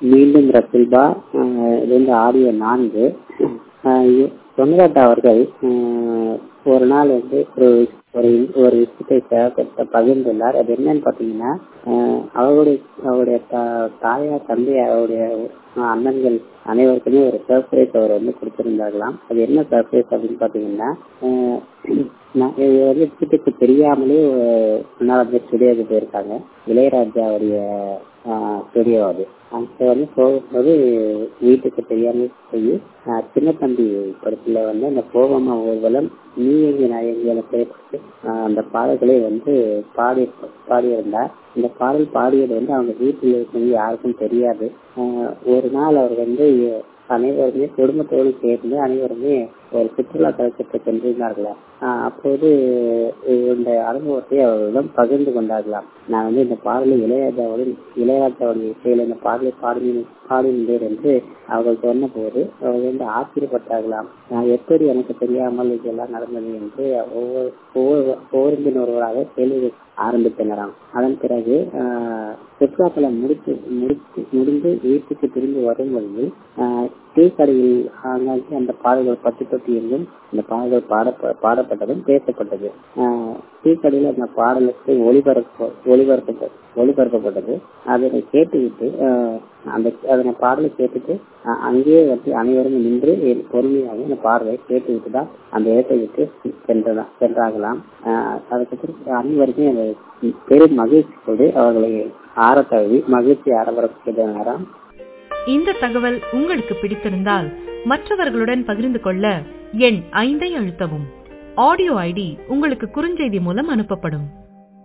மீண்டும் ரசில்பா ஆஹ் இது வந்து ஆடியோ நான்கு ஆஹ் சொன்னதாட்டா அவர்கள் ஆஹ் ஒரு நாள் வந்து ஒரு ஒரு ஒரு விஷயத்தை சேகரித்த பகிர்ந்துள்ளார் அது என்னன்னு பாத்தீங்கன்னா ஆஹ் அவருடைய அவருடைய தா- தாயார் தந்தை அவருடைய அண்ணன்கள் அனைவருக்குமே ஒரு சர்ப்ரைஸ் அவர் வந்து கொடுத்திருந்தார்களாம் அது என்ன சர்ப்ரைஸ் அப்படின்னு பாத்தீங்கன்னா ஆஹ் நான் இது வந்து வீட்டுக்கு தெரியாமலே முன்னாள் வந்து ஸ்டுடியோக்கு போயிருக்காங்க இளையராஜாவுடைய ஸ்டுடியோ அது அங்க வந்து போகும்போது வீட்டுக்கு தெரியாம போய் ஆஹ் சின்ன தம்பி படத்துல வந்து அந்த கோபமா ஊர்வலம் நீ எங்க நான் எங்க பேருக்கு அந்த பாடல்களை வந்து பாடி பாடியிருந்தார் இந்த பாடல் பாடியது வந்து அவங்க வீட்டில் இருக்கவங்க யாருக்கும் தெரியாது ஆஹ் ஒரு நாள் அவர் வந்து அனைவருமே குடும்பத்தோடு சேர்ந்து அனைவருமே ஒரு சுற்றுலா தலத்திற்கு சென்றிருந்தார்களாம் ஆஹ் அப்போது இந்த அனுபவத்தை அவர்களிடம் பகிர்ந்து கொண்டார்களாம் நான் வந்து இந்த பாடலை இளையராஜாவுடன் இளையராஜாவுடைய இசையில இந்த பாடலை பாடினேன் பாடினேன் என்று அவர்கள் சொன்ன போது அவர்கள் வந்து ஆச்சரியப்பட்டார்களாம் நான் எப்படி எனக்கு தெரியாமல் இதெல்லாம் நடந்தது என்று ஒவ்வொரு ஒவ்வொரு ஒவ்வொருந்தின் ஒருவராக கேள்வி ஆரம்பித்தனராம் அதன் பிறகு ஆஹ் சுற்றுலாத்தலம் முடித்து முடித்து முடிந்து வீட்டுக்கு திரும்பி வரும் பொழுது ஆஹ் டீ கடையில் ஆங்காங்கே அந்த பாடல்கள் பட்டு தொட்டி என்றும் அந்த பாடல்கள் பாட பாடப்பட்டதும் பேசப்பட்டது ஆஹ் டீ கடையில் அந்த பாடலுக்கு ஒளிபரப்பு ஒளிபரப்ப ஒளிபரப்பப்பட்டது அதனை கேட்டுவிட்டு ஆஹ் அந்த அதனை பாடலை கேட்டுட்டு அஹ் அங்கேயே வந்து அனைவரும் நின்று பொறுமையாக அந்த பாடலை கேட்டுவிட்டு தான் அந்த இடத்தை விட்டு சென்றதா சென்றாங்களாம் ஆஹ் அதுக்கப்புறம் அனைவருமே அந்த பெரும் மகிழ்ச்சியோடு அவர்களை ஆரத்தழுவி மகிழ்ச்சி ஆரம்பரம் இந்த தகவல் உங்களுக்கு பிடித்திருந்தால் மற்றவர்களுடன் பகிர்ந்து கொள்ள எண் ஐந்தை அழுத்தவும் ஆடியோ ஐடி உங்களுக்கு குறுஞ்செய்தி மூலம் அனுப்பப்படும்